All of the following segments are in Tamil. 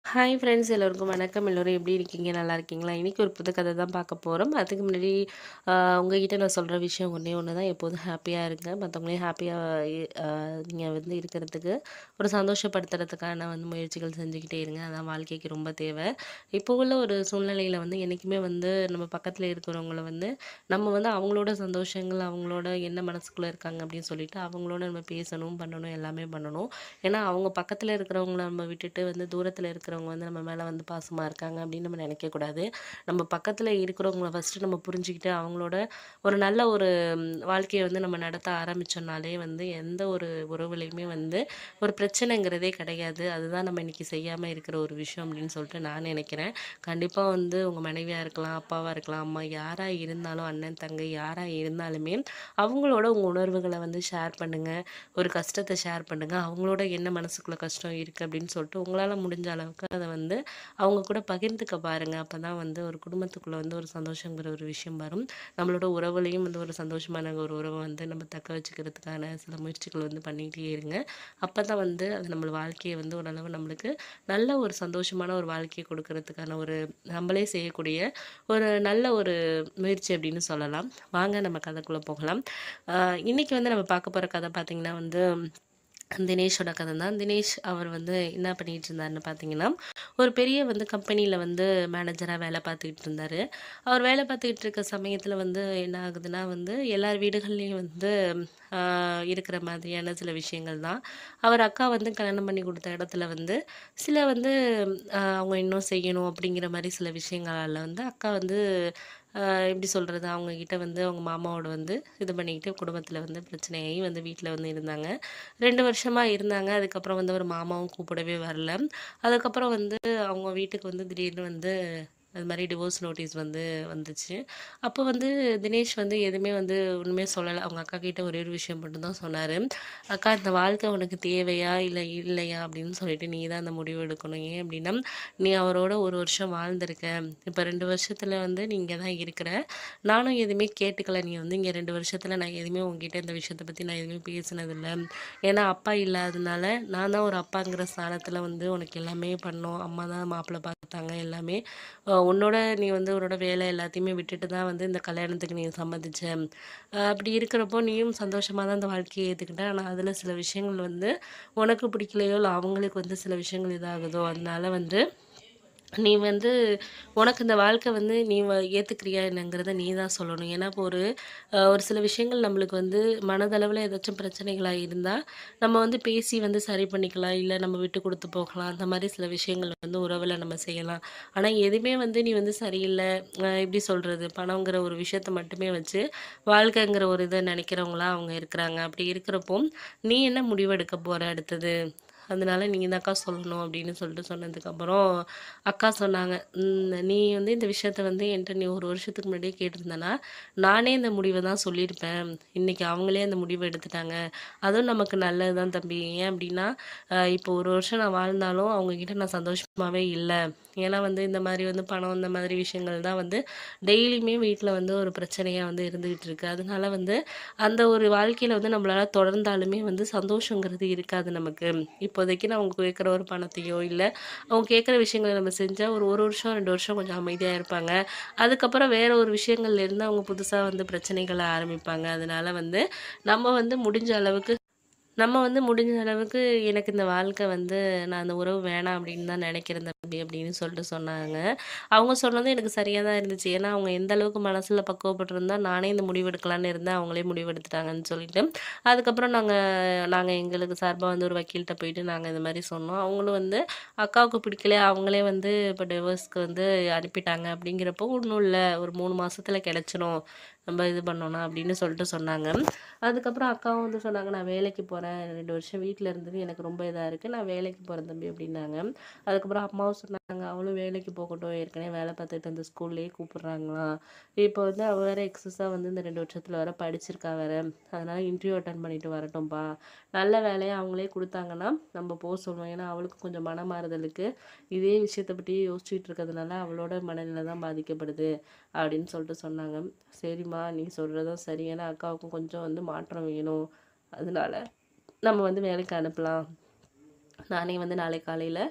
ஹாய் ஃப்ரெண்ட்ஸ் எல்லோருக்கும் வணக்கம் எல்லோரும் எப்படி இருக்கீங்க நல்லா இருக்கீங்களா இன்றைக்கி ஒரு புது கதை தான் பார்க்க போகிறோம் அதுக்கு முன்னாடி ஆஹ், உங்ககிட்ட நான் சொல்கிற விஷயம் ஒன்றே ஒன்று தான் எப்போதும் ஹாப்பியாக இருங்க மற்றவங்களையும் ஹாப்பியாக நீங்கள் வந்து இருக்கிறதுக்கு ஒரு சந்தோஷப்படுத்துறதுக்கான வந்து முயற்சிகள் செஞ்சுக்கிட்டே இருங்க அதான் வாழ்க்கைக்கு ரொம்ப தேவை இப்போ உள்ள ஒரு சூழ்நிலையில் வந்து என்றைக்குமே வந்து நம்ம பக்கத்தில் இருக்கிறவங்கள வந்து நம்ம வந்து அவங்களோட சந்தோஷங்கள் அவங்களோட என்ன மனசுக்குள்ளே இருக்காங்க அப்படின்னு சொல்லிட்டு அவங்களோட நம்ம பேசணும் பண்ணணும் எல்லாமே பண்ணணும் ஏன்னா அவங்க பக்கத்தில் இருக்கிறவங்கள நம்ம விட்டுட்டு வந்து தூரத்தில் இருக்கிறவங்க வந்து நம்ம மேலே வந்து பாசமாக இருக்காங்க அப்படின்னு நம்ம நினைக்கக்கூடாது நம்ம பக்கத்தில் இருக்கிறவங்கள ஃபஸ்ட்டு நம்ம புரிஞ்சுக்கிட்டு அவங்களோட ஒரு நல்ல ஒரு ம், வாழ்க்கையை வந்து நம்ம நடத்த ஆரம்பிச்சோம்னாலே வந்து எந்த ஒரு உறவுலையுமே வந்து ஒரு பிரச்சனைங்கிறதே கிடையாது அதுதான் நம்ம இன்னைக்கு செய்யாமல் இருக்கிற ஒரு விஷயம் அப்படின்னு சொல்லிட்டு நான் நினைக்கிறேன் கண்டிப்பாக வந்து உங்கள் மனைவியாக இருக்கலாம் அப்பாவாக இருக்கலாம் அம்மா யாராக இருந்தாலும் அண்ணன் தங்கை யாராக இருந்தாலுமே அவங்களோட உங்கள் உணர்வுகளை வந்து ஷேர் பண்ணுங்கள் ஒரு கஷ்டத்தை ஷேர் பண்ணுங்கள் அவங்களோட என்ன மனசுக்குள்ள கஷ்டம் இருக்குது அப்படின்னு சொல்லிட்டு உங்களால் முடிஞ்ச அளவுக்கு அதை வந்து அவங்க கூட பகிர்ந்துக்க பாருங்கள் அப்போ தான் வந்து ஒரு குடும்பத்துக்குள்ளே வந்து ஒரு சந்தோஷங்கிற ஒரு விஷயம் வரும் நம்மளோட உறவுலையும் வந்து ஒரு சந்தோஷமான ஒரு உறவை வந்து நம்ம தக்க வச்சுக்கிறதுக்கான சில முயற்சிகள் வந்து பண்ணிகிட்டே இருங்க அப்போ தான் வந்து அது நம்ம வாழ்க்கையை வந்து ஓரளவு நம்மளுக்கு நல்ல ஒரு சந்தோஷமான ஒரு வாழ்க்கையை கொடுக்கறதுக்கான ஒரு நம்மளே செய்யக்கூடிய ஒரு நல்ல ஒரு முயற்சி அப்படின்னு சொல்லலாம் வாங்க நம்ம கதைக்குள்ளே போகலாம் ஆஹ் இன்னைக்கு வந்து நம்ம பார்க்க போகிற கதை பார்த்திங்கன்னா வந்து தினேஷோட கதை தான் தினேஷ் அவர் வந்து என்ன பண்ணிட்டு இருந்தாருன்னு பார்த்தீங்கன்னா ஒரு பெரிய வந்து கம்பெனியில் வந்து மேனேஜராக வேலை பார்த்துக்கிட்டு இருந்தார் அவர் வேலை பார்த்துக்கிட்டு இருக்க சமயத்தில் வந்து என்ன ஆகுதுன்னா வந்து எல்லார் வீடுகள்லேயும் வந்து ஆஹ், இருக்கிற மாதிரியான சில விஷயங்கள் தான் அவர் அக்கா வந்து கல்யாணம் பண்ணி கொடுத்த இடத்துல வந்து சில வந்து ஆஹ், அவங்க இன்னும் செய்யணும் அப்படிங்கிற மாதிரி சில விஷயங்களால் வந்து அக்கா வந்து ஆஹ், எப்படி சொல்கிறது அவங்கக்கிட்ட வந்து அவங்க மாமாவோட வந்து இது பண்ணிக்கிட்டு குடும்பத்தில் வந்து பிரச்சனையாகி வந்து வீட்டில் வந்து இருந்தாங்க ரெண்டு வருஷமாக இருந்தாங்க அதுக்கப்புறம் வந்து ஒரு மாமாவும் கூப்பிடவே வரல அதுக்கப்புறம் வந்து அவங்க வீட்டுக்கு வந்து திடீர்னு வந்து அது மாதிரி டிவோர்ஸ் நோட்டீஸ் வந்து வந்துச்சு அப்போ வந்து தினேஷ் வந்து எதுவுமே வந்து ஒன்றுமே சொல்லலை அவங்க அக்கா கிட்ட ஒரே ஒரு விஷயம் மட்டும்தான் சொன்னார் அக்கா இந்த வாழ்க்கை உனக்கு தேவையா இல்லை இல்லையா அப்படின்னு சொல்லிட்டு நீ தான் அந்த முடிவு எடுக்கணும் ஏன் அப்படின்னா நீ அவரோட ஒரு வருஷம் வாழ்ந்திருக்க இப்போ ரெண்டு வருஷத்தில் வந்து நீ இங்கே தான் இருக்கிற நானும் எதுவுமே கேட்டுக்கல நீ வந்து இங்கே ரெண்டு வருஷத்தில் நான் எதுவுமே உங்ககிட்ட இந்த விஷயத்தை பற்றி நான் எதுவுமே பேசினதில்லை ஏன்னா அப்பா இல்லாதனால நான் தான் ஒரு அப்பாங்கிற ஸ்தானத்தில் வந்து உனக்கு எல்லாமே பண்ணோம் அம்மா தான் மாப்பிள்ளை பார்த்தாங்க எல்லாமே அஹ் உன்னோட நீ வந்து உன்னோட வேலை எல்லாத்தையுமே விட்டுட்டு தான் வந்து இந்த கல்யாணத்துக்கு நீ சம்மதிச்ச அஹ் அப்படி இருக்கிறப்போ நீயும் சந்தோஷமாக தான் இந்த வாழ்க்கையை ஏற்றுக்கிட்ட ஆனால் அதில் சில விஷயங்கள் வந்து உனக்கு பிடிக்கலையோ இல்லை அவங்களுக்கு வந்து சில விஷயங்கள் இதாகுதோ அதனால வந்து நீ வந்து உனக்கு இந்த வாழ்க்கை வந்து நீ வ- ஏத்துக்கிறியா என்னங்கிறத நீ தான் சொல்லணும் ஏன்னா இப்போ ஒரு அஹ், ஒரு சில விஷயங்கள் நம்மளுக்கு வந்து மனதளவில் ஏதாச்சும் பிரச்சனைகளாக இருந்தால் நம்ம வந்து பேசி வந்து சரி பண்ணிக்கலாம் இல்லை நம்ம விட்டு கொடுத்து போகலாம் அந்த மாதிரி சில விஷயங்கள் வந்து உறவில் நம்ம செய்யலாம் ஆனால் எதுவுமே வந்து நீ வந்து சரியில்லை அஹ், எப்படி சொல்கிறது பணங்கிற ஒரு விஷயத்த மட்டுமே வச்சு வாழ்க்கைங்கிற ஒரு இதை நினைக்கிறவங்களா அவங்க இருக்கிறாங்க அப்படி இருக்கிறப்போ நீ என்ன முடிவெடுக்க போகிற அடுத்தது அதனால நீங்கள் தான் அக்கா சொல்லணும் அப்படின்னு சொல்லிட்டு சொன்னதுக்கப்புறம் அக்கா சொன்னாங்க "ம், நீ வந்து இந்த விஷயத்த வந்து என்கிட்ட நீ ஒரு வருஷத்துக்கு முன்னாடியே கேட்டிருந்தனா நானே இந்த முடிவை தான் சொல்லியிருப்பேன் இன்னைக்கு அவங்களே அந்த முடிவை எடுத்துட்டாங்க அதுவும் நமக்கு நல்லது தான் தம்பி ஏன் அப்படின்னா அஹ், இப்போ ஒரு வருஷம் நான் வாழ்ந்தாலும் அவங்கக்கிட்ட நான் சந்தோஷமாகவே இல்லை ஏன்னா வந்து இந்த மாதிரி வந்து பணம் இந்த மாதிரி விஷயங்கள் தான் வந்து டெய்லியுமே வீட்டில் வந்து ஒரு பிரச்சனையாக வந்து இருந்துகிட்டு இருக்கு அதனால வந்து அந்த ஒரு வாழ்க்கையில் வந்து நம்மளால தொடர்ந்தாலுமே வந்து சந்தோஷங்கிறது இருக்காது நமக்கு இப்போதைக்கு நான் அவங்க கேட்குற ஒரு பணத்தையோ இல்லை அவங்க கேட்குற விஷயங்களை நம்ம செஞ்சால் ஒரு ஒரு வருஷம் ரெண்டு வருஷம் கொஞ்சம் அமைதியாக இருப்பாங்க அதுக்கப்புறம் வேற ஒரு விஷயங்கள்ல இருந்து அவங்க புதுசாக வந்து பிரச்சனைகளை ஆரம்பிப்பாங்க அதனால வந்து நம்ம வந்து முடிஞ்ச அளவுக்கு நம்ம வந்து முடிஞ்ச அளவுக்கு எனக்கு இந்த வாழ்க்கை வந்து நான் அந்த உறவு வேணாம் அப்படின்னு தான் நினைக்கிறேன் தம்பி அப்படின்னு சொல்லிட்டு சொன்னாங்க அவங்க சொன்னது எனக்கு சரியாக தான் இருந்துச்சு ஏன்னா அவங்க எந்த அளவுக்கு மனசில் பக்குவப்பட்டிருந்தா நானே இந்த முடிவு எடுக்கலான்னு இருந்தேன் அவங்களே முடிவு எடுத்துட்டாங்கன்னு சொல்லிட்டு அதுக்கப்புறம் நாங்கள் நாங்கள் எங்களுக்கு சார்பாக வந்து ஒரு வக்கீல்கிட்ட போயிட்டு நாங்கள் இந்த மாதிரி சொன்னோம் அவங்களும் வந்து அக்காவுக்கு பிடிக்கல அவங்களே வந்து இப்போ டிவோர்ஸ்க்கு வந்து அனுப்பிட்டாங்க அப்படிங்கிறப்போ ஒன்றும் இல்லை ஒரு மூணு மாசத்துல கிடச்சிரும் நம்ம இது பண்ணோன்னா அப்படின்னு சொல்லிட்டு சொன்னாங்க அதுக்கப்புறம் அக்காவும் வந்து சொன்னாங்க நான் வேலைக்கு போகிறேன் ரெண்டு வருஷம் வீட்டில் இருந்தது எனக்கு ரொம்ப இதாக இருக்குது நான் வேலைக்கு போகிறேன் தம்பி அப்படின்னாங்க அதுக்கப்புறம் அம்மாவும் சொன்னாங்க அவளும் வேலைக்கு போகட்டும் ஏற்கனவே வேலை பார்த்துட்டு அந்த ஸ்கூல்லேயே கூப்பிடுறாங்களாம் இப்போ வந்து அவள் வேற எக்ஸஸாக வந்து இந்த ரெண்டு வருஷத்தில் வேற படிச்சிருக்கா வேற அதனால இன்டர்வியூ அட்டன் பண்ணிட்டு வரட்டும்பா நல்ல வேலையை அவங்களே கொடுத்தாங்கன்னா நம்ம போக சொல்லுவோம் ஏன்னா அவளுக்கு கொஞ்சம் மனமாறுதலுக்கு இதே விஷயத்தை பற்றி யோசிச்சுட்டு இருக்கிறதுனால அவளோட மனநிலை தான் பாதிக்கப்படுது அப்படின்னு சொல்லிட்டு சொன்னாங்க சரிம்மா நீ சொல்கிறதும் சரி ஏன்னா அக்காவுக்கும் கொஞ்சம் வந்து மாற்றம் வேணும் அதனால நம்ம வந்து வேலைக்கு அனுப்பலாம் நானே வந்து நாளை காலையில்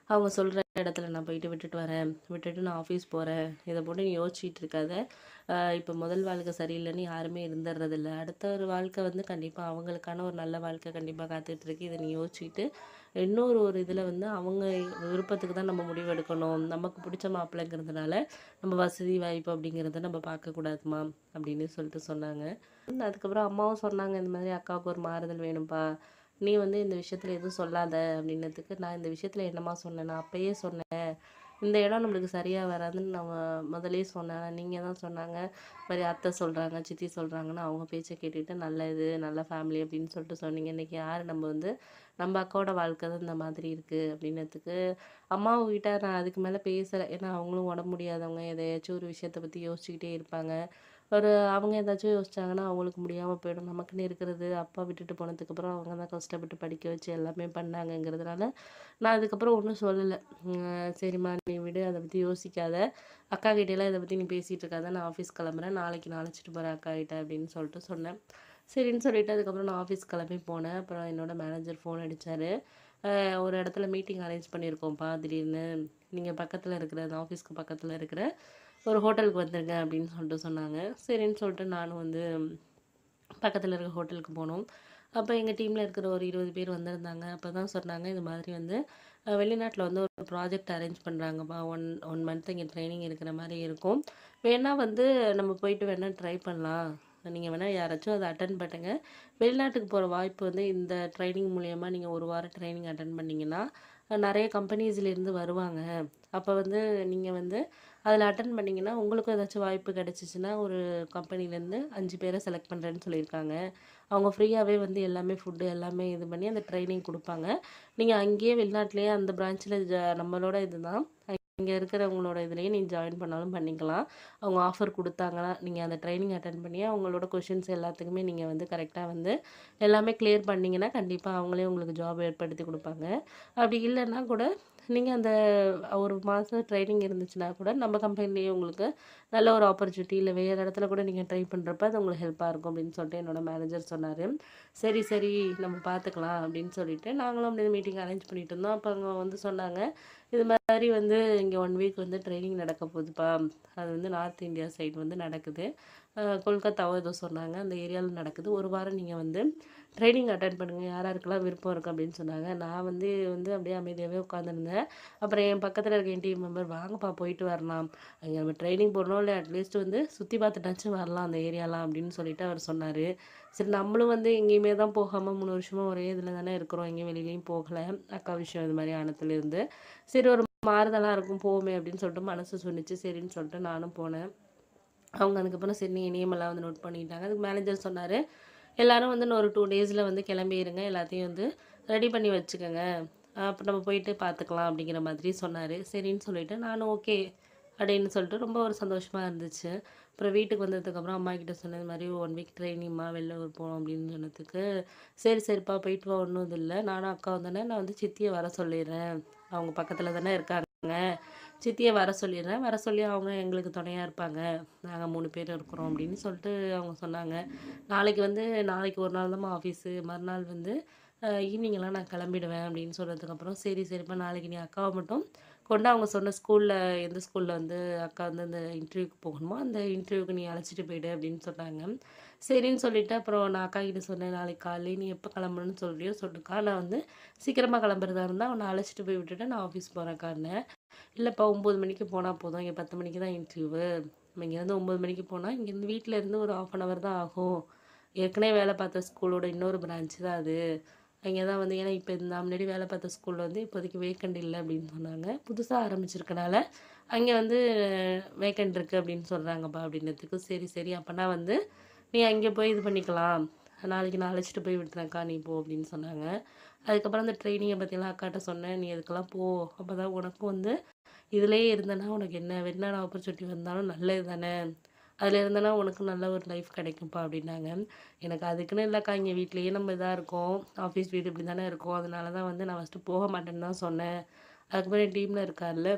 அவங்க சொல்கிற இடத்துல நான் போயிட்டு விட்டுட்டு வரேன் விட்டுட்டு நான் ஆஃபீஸ் போகிறேன் இதை போட்டு நீ யோசிச்சுட்டு இருக்காத இப்போ முதல் வாழ்க்கை சரியில்லைன்னு யாருமே இருந்துடுறதில்ல அடுத்த ஒரு வாழ்க்கை வந்து கண்டிப்பாக அவங்களுக்கான ஒரு நல்ல வாழ்க்கை கண்டிப்பாக காத்துட்ருக்கு இதை நீ யோசிச்சுட்டு இன்னொரு ஒரு இதில் வந்து அவங்க விருப்பத்துக்கு தான் நம்ம முடிவு எடுக்கணும் நமக்கு பிடிச்ச மாப்பிள்ளைங்கிறதுனால நம்ம வசதி வாய்ப்பு அப்படிங்கிறத நம்ம பார்க்கக்கூடாதுமா அப்படின்னு சொல்லிட்டு சொன்னாங்க அதுக்கப்புறம் அம்மாவும் சொன்னாங்க இந்த மாதிரி அக்காவுக்கு ஒரு மாறுதல் வேணும்ப்பா நீ வந்து இந்த விஷயத்தில் எதுவும் சொல்லாத அப்படின்னதுக்கு நான் இந்த விஷயத்தில் என்னம்மா சொன்னேன் நான் அப்பயே சொன்னேன் இந்த இடம் நம்மளுக்கு சரியாக வராதுன்னு நம்ம முதலே சொன்னேன் நீங்கள் தான் சொன்னாங்க மாதிரி அத்தை சொல்கிறாங்க சித்தி சொல்கிறாங்கன்னு அவங்க பேச்சை கேட்டுட்டு நல்ல இது நல்ல ஃபேமிலி அப்படின்னு சொல்லிட்டு சொன்னீங்க இன்றைக்கி யார் நம்ம வந்து நம்ம அக்காவோட வாழ்க்கை தான் இந்த மாதிரி இருக்குது அப்படின்னதுக்கு அம்மாவுக்கிட்ட நான் அதுக்கு மேலே பேசலை ஏன்னா அவங்களும் உடம்பு முடியாதவங்க எதையாச்சும் ஒரு விஷயத்தை பற்றி யோசிச்சுக்கிட்டே இருப்பாங்க ஒரு அவங்க ஏதாச்சும் யோசிச்சாங்கன்னா அவங்களுக்கு முடியாமல் போயிடும் நமக்குன்னு இருக்கிறது அப்பா விட்டுட்டு போனதுக்கப்புறம் அவங்க தான் கஷ்டப்பட்டு படிக்க வச்சு எல்லாமே பண்ணாங்கங்கிறதுனால நான் அதுக்கப்புறம் ஒன்றும் சொல்லலை சரிம்மா நீ விடு அதை பற்றி யோசிக்காத அக்கா கிட்டேலாம் இதை பற்றி நீ பேசிகிட்டு இருக்காத நான் ஆஃபீஸ் கிளம்புறேன் நாளைக்கு நான் அழைச்சிட்டு போகிறேன் அக்கா கிட்ட அப்படின்னு சொல்லிட்டு சொன்னேன் சரின்னு சொல்லிட்டு அதுக்கப்புறம் நான் ஆஃபீஸ் கிளம்பி போனேன் அப்புறம் என்னோடய மேனேஜர் ஃபோன் அடித்தார் ஒரு இடத்துல மீட்டிங் அரேஞ்ச் பண்ணியிருக்கோம்ப்பா திடீர்னு நீங்கள் பக்கத்தில் இருக்கிற அந்த ஆஃபீஸ்க்கு பக்கத்தில் இருக்கிற ஒரு ஹோட்டலுக்கு வந்துருங்க அப்படின்னு சொல்லிட்டு சொன்னாங்க சரின்னு சொல்லிட்டு நானும் வந்து பக்கத்தில் இருக்க ஹோட்டலுக்கு போனோம் அப்போ எங்கள் டீமில் இருக்கிற ஒரு இருபது பேர் வந்திருந்தாங்க அப்போ தான் சொன்னாங்க இது மாதிரி வந்து வெளிநாட்டில் வந்து ஒரு ப்ராஜெக்ட் அரேஞ்ச் பண்ணுறாங்கப்பா ஒன் ஒன் மந்த் இங்கே ட்ரைனிங் இருக்கிற மாதிரி இருக்கும் வேணால் வந்து நம்ம போயிட்டு வேணால் ட்ரை பண்ணலாம் நீங்கள் வேணால் யாராச்சும் அதை அட்டன் பண்ணுங்க வெளிநாட்டுக்கு போகிற வாய்ப்பு வந்து இந்த ட்ரைனிங் மூலயமா நீங்கள் ஒரு வாரம் ட்ரைனிங் அட்டன் பண்ணிங்கன்னா நிறைய கம்பெனிஸ்லேருந்து வருவாங்க அப்போ வந்து நீங்கள் வந்து அதில் அட்டன் பண்ணிங்கன்னா உங்களுக்கும் ஏதாச்சும் வாய்ப்பு கிடச்சிச்சின்னா ஒரு கம்பெனிலேருந்து அஞ்சு பேரை செலக்ட் பண்ணுறேன்னு சொல்லியிருக்காங்க அவங்க ஃப்ரீயாகவே வந்து எல்லாமே ஃபுட்டு எல்லாமே இது பண்ணி அந்த ட்ரைனிங் கொடுப்பாங்க நீங்கள் அங்கேயே வெளிநாட்டிலேயே அந்த பிரான்ச்சில் ஜ நம்மளோட இது தான் இங்கே இருக்கிறவங்களோட இதுலேயே நீங்கள் ஜாயின் பண்ணாலும் பண்ணிக்கலாம் அவங்க ஆஃபர் கொடுத்தாங்கன்னா நீங்கள் அந்த ட்ரைனிங் அட்டன் பண்ணி அவங்களோட கொஷின்ஸ் எல்லாத்துக்குமே நீங்கள் வந்து கரெக்டாக வந்து எல்லாமே கிளியர் பண்ணிங்கன்னா கண்டிப்பாக அவங்களே உங்களுக்கு ஜாப் ஏற்படுத்தி கொடுப்பாங்க அப்படி இல்லைன்னா கூட நீங்கள் அந்த ஒரு மாதம் ட்ரைனிங் இருந்துச்சுன்னா கூட நம்ம கம்பெனிலேயே உங்களுக்கு நல்ல ஒரு ஆப்பர்ச்சுனிட்டி இல்லை வேறு இடத்துல கூட நீங்கள் ட்ரை பண்ணுறப்ப அது உங்களுக்கு ஹெல்ப்பாக இருக்கும் அப்படின்னு சொல்லிட்டு என்னோடய மேனேஜர் சொன்னார் சரி சரி நம்ம பார்த்துக்கலாம் அப்படின்னு சொல்லிட்டு நாங்களும் அப்படி மீட்டிங் அரேஞ்ச் பண்ணிட்டு இருந்தோம் அப்போ அவங்க வந்து சொன்னாங்க இது மாதிரி வந்து இங்கே ஒன் வீக் வந்து ட்ரைனிங் நடக்க போகுதுப்பா அது வந்து நார்த் இந்தியா சைடு வந்து நடக்குது கொல்கத்தாவோ ஏதோ சொன்னாங்க அந்த ஏரியாவில் நடக்குது ஒரு வாரம் நீங்கள் வந்து ட்ரைனிங் அட்டன் பண்ணுங்கள் யார் யாருக்கெல்லாம் விருப்பம் இருக்குது அப்படின்னு சொன்னாங்க நான் வந்து வந்து அப்படியே அமைதியாகவே உட்காந்துருந்தேன் அப்புறம் என் பக்கத்தில் இருக்க என் டீம் மெம்பர் வாங்கப்பா போயிட்டு வரலாம் அங்கே நம்ம ட்ரைனிங் போடணும் இல்லை அட்லீஸ்ட் வந்து சுற்றி பார்த்துட்டாச்சும் வரலாம் அந்த ஏரியாலாம் அப்படின்னு சொல்லிட்டு அவர் சொன்னார் சரி நம்மளும் வந்து எங்கேயுமே தான் போகாமல் மூணு வருஷமாக ஒரே இதில் தானே இருக்கிறோம் எங்கேயும் வெளியிலையும் போகலை அக்கா விஷயம் இது மாதிரி ஆனத்துலேருந்து சரி ஒரு மாறுதலாக இருக்கும் போவோமே அப்படின்னு சொல்லிட்டு மனசு சொன்னிச்சு சரின்னு சொல்லிட்டு நானும் போனேன் அவங்க அதுக்கப்புறம் சரி நீங்கள் நேமெல்லாம் வந்து நோட் பண்ணிட்டாங்க அதுக்கு மேனேஜர் சொன்னார் எல்லோரும் வந்து இன்னும் ஒரு டூ டேஸில் வந்து கிளம்பிடுங்க எல்லாத்தையும் வந்து ரெடி பண்ணி வச்சுக்கோங்க அப்போ நம்ம போயிட்டு பார்த்துக்கலாம் அப்படிங்கிற மாதிரி சொன்னார் சரின்னு சொல்லிவிட்டு நானும் ஓகே அப்படின்னு சொல்லிட்டு ரொம்ப ஒரு சந்தோஷமாக இருந்துச்சு அப்புறம் வீட்டுக்கு வந்ததுக்கப்புறம் அம்மா கிட்ட சொன்னது மாதிரி ஒன் வீக் ட்ரைனிங்மா வெளில ஊர் போகணும் அப்படின்னு சொன்னதுக்கு சரி சரிப்பா போயிட்டு வா ஒன்றும் இது இல்லை நானும் அக்கா வந்தோடனே நான் வந்து சித்தியை வர சொல்லிடுறேன் அவங்க பக்கத்தில் தானே இருக்காங்க சித்தியை வர சொல்லிடுறேன் வர சொல்லி அவங்க எங்களுக்கு துணையாக இருப்பாங்க நாங்கள் மூணு பேர் இருக்கிறோம் அப்படின்னு சொல்லிட்டு அவங்க சொன்னாங்க நாளைக்கு வந்து நாளைக்கு ஒரு நாள் தான் ஆஃபீஸு மறுநாள் வந்து ஈவினிங்கெல்லாம் நான் கிளம்பிடுவேன் அப்படின்னு சொன்னதுக்கப்புறம் சரி சரிப்பா நாளைக்கு நீ அக்காவை மட்டும் கொண்டு அவங்க சொன்ன ஸ்கூலில் எந்த ஸ்கூலில் வந்து அக்கா வந்து அந்த இன்டர்வியூக்கு போகணுமோ அந்த இன்டர்வியூக்கு நீ அழைச்சிட்டு போயிடு அப்படின்னு சொன்னாங்க சரின்னு சொல்லிவிட்டு அப்புறம் நான் அக்கா கிட்ட சொன்னேன் நாளைக்கு காலையில் நீ எப்போ கிளம்பணும்னு சொல்லியோ சொல்லுக்கா நான் வந்து சீக்கிரமாக கிளம்புறதா இருந்தால் அவனை அழைச்சிட்டு போய் விட்டுட்டு நான் ஆஃபீஸ் போகிறேன்க்கான்னு இல்லைப்பா ஒம்பது மணிக்கு போனால் போதும் இங்கே பத்து மணிக்கு தான் இன்டர்வியூவு நம்ம இங்கேருந்து ஒம்பது மணிக்கு போனால் இங்கேருந்து வீட்டில் இருந்து ஒரு ஆஃப் அன் ஹவர் தான் ஆகும் ஏற்கனவே வேலை பார்த்த ஸ்கூலோட இன்னொரு பிரான்ச்சு தான் அது அங்கே தான் வந்து ஏன்னா இப்போ இந்த முன்னாடி வேலை பார்த்த ஸ்கூலில் வந்து இப்போதைக்கு வேக்கண்ட் இல்லை அப்படின்னு சொன்னாங்க புதுசாக ஆரம்பிச்சிருக்கனால அங்கே வந்து வேக்கண்ட் இருக்குது அப்படின்னு சொல்கிறாங்கப்பா அப்படின்றதுக்கு சரி சரி அப்போனா வந்து நீ அங்கே போய் இது பண்ணிக்கலாம் நாளைக்கு நான் அழைச்சிட்டு போய் விட்டுறேன்க்கா நீ போ அப்படின்னு சொன்னாங்க அதுக்கப்புறம் அந்த ட்ரைனிங்கை பற்றிலாம் அக்காட்ட சொன்னேன் நீ அதுக்கெல்லாம் போ அப்போ தான் உனக்கும் வந்து இதிலேயே இருந்தேன்னா உனக்கு என்ன வெளிநாடு ஆப்பர்ச்சுனிட்டி வந்தாலும் நல்லது தானே அதில் இருந்தனா உனக்கு நல்ல ஒரு லைஃப் கிடைக்கும்ப்பா அப்படின்னாங்க எனக்கு அதுக்குன்னு இல்லைக்கா இங்கே வீட்லேயே நம்ம இதாக இருக்கோம் ஆஃபீஸ் வீடு இப்படி தானே இருக்கோம் அதனால தான் வந்து நான் ஃபஸ்ட்டு போக மாட்டேன்னு தான் சொன்னேன் அதுக்கப்புறம் என் டீமில் இருக்கார்ல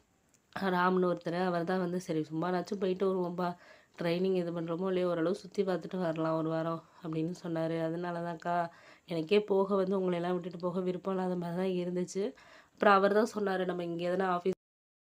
ராம்னு ஒருத்தர் அவர் தான் வந்து சரி சும்மானாச்சும் போயிட்டு வருவோம்ப்பா ட்ரைனிங் இது பண்ணுறோமோ இல்லையோ ஓரளவு சுற்றி பார்த்துட்டு வரலாம் ஒரு வாரம் அப்படின்னு சொன்னார் அதனால தான்க்கா எனக்கே போக வந்து உங்களெல்லாம் விட்டுட்டு போக விருப்பம் இல்லாத மாதிரி தான் இருந்துச்சு அப்புறம் அவர் தான் சொன்னார் நம்ம இங்கே எதனா ஆஃபீஸ்